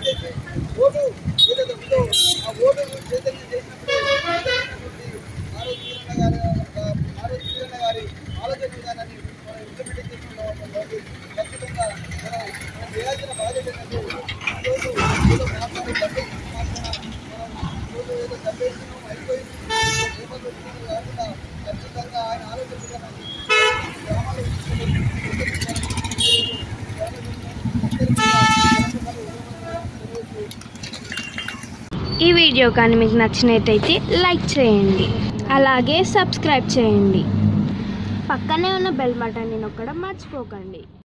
చేసి ఓటు ఏదైతే ఉందో ఆ ఓటు చైతన్యం చేసినప్పుడు ఆరోగ్య కిరణ్ గారి ఆరోగ్య కిరణ్ గారి ఆలోచన విధానాన్ని మనం ఇంప్లిమెంట్ చేసిన ఖచ్చితంగా మనం మనం చేయాల్సిన బాధ్యత ఏంటంటే ఈరోజు ఏదో మాట్లాడి డబ్బేసి మాట్లాడినా మనం ఈరోజు ఏదో డబ్బేసినాం అయిపోయింది ఏమో వచ్చింది కాకుండా ఖచ్చితంగా ఆయన ఆలోచన విధానాన్ని గ్రామాల్లో ఈ వీడియో కానీ మీకు నచ్చినట్టయితే లైక్ చేయండి అలాగే సబ్స్క్రైబ్ చేయండి పక్కనే ఉన్న బెల్ బటన్ని నొక్కడం మర్చిపోకండి